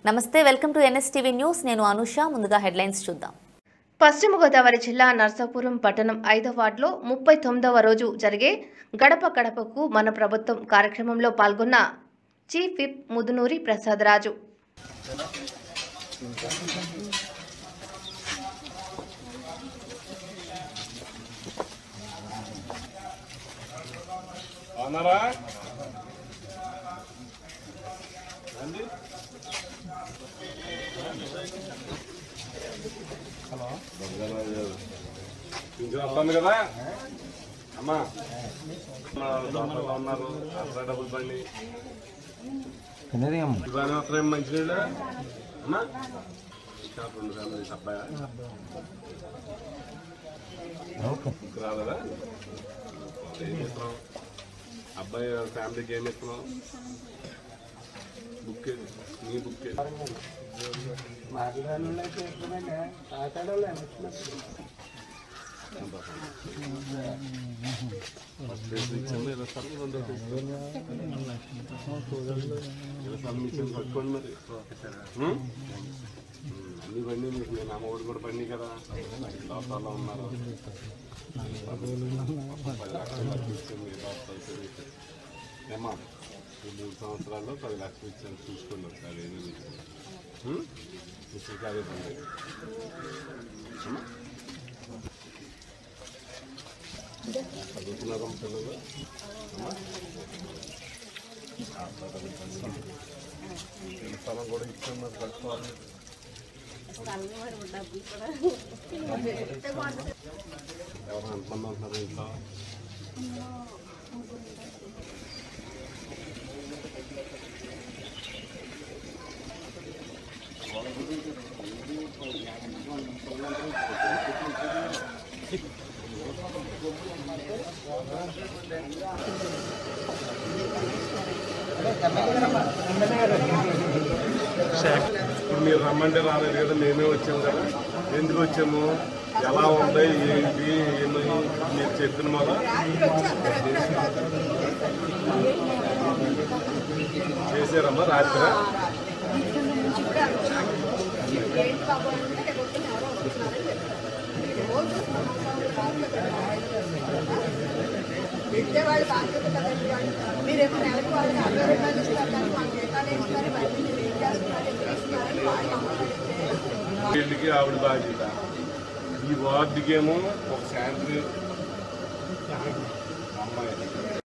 నమస్తే welcome to NSTV news నేను అనుష ముందుగా హెడ్లైన్స్ చూద్దాం పశ్చిమ గోదావరి జిల్లా నర్సాపురం పట్టణం ఐదో వార్డులో ముప్పై తొమ్మిదవ రోజు జరిగే గడప గడపకు మన ప్రభుత్వం కార్యక్రమంలో పాల్గొన్న చీఫ్ విప్ ముదునూరి ప్రసాదరాజు అన్నారా రండి పింఛన్ వస్తుంది కదా అమ్మా మా డాక్టర్లు ఉన్నారు అసలు డబ్బులు బండి ఇవన్నీ వస్తున్నాయి మంచినీళ్ళు అమ్మా ఇంకా రెండు ఫ్యామిలీస్ అబ్బాయా రాలేదా ఏం చేస్తున్నాం అబ్బాయి ఫ్యామిలీకి ఏం ఇస్తున్నాం బుక్ ఏది? నీ బుక్ ఏది? ఫస్ట్ ఫేజ్ ఇచ్చాము ఇరవై సార్లు రెండో ఫేజ్ ఇరవై సార్లు ఇచ్చాము పట్టుకోండి మరి ఉం? ఉం. అన్ని బండి మీకు నేను అమ్మ ఒడి కూడా బండి కదా లోపాల్లో ఉన్నారు పది లక్షలు వరకు ఇచ్చాము ఈ లోపాలు తిరిగి. ఏమా ఈ మూడు సంవత్సరాల్లో పది లక్షలు ఇచ్చాను చూసుకోండి ఒకసారి ఏమీ మిస్టర్ కాదే బండి అమ్మా చదువుతున్నారా పిల్లలు అమ్మా? ఈ స్థలం కూడా ఇచ్చాం మరి కట్టుకోవాలి ఎవరు ఎంతమంది ఉంటున్నారు ఇంట్లో ఇప్పుడు మీరు రమ్మంటే రాలేదు కదా మేమే వచ్చాము కదా ఎందుకు వచ్చాము ఎలా ఉంది ఏంటి ఏమని మీరు చెప్పిన మాట చేశారమ్మా రాత్రి విద్యవాళ్ళు బాధ్యత కదండి వాళ్ళు మీరేమో నెలకు వాళ్ళకి అరవై రూపాయలు ఇస్తారు కానీ మాకు జీతాలు ఇస్తారు ఇవన్నీ మీరు ఏం చేస్తున్నారు ఎందుకు ఇస్తున్నారని వాళ్ళు అమ్మకండి వీళ్ళకి ఆవిడ బాధ్యత ఈ వార్డుకి ఏమో ఒక శాంతి అమ్మాయి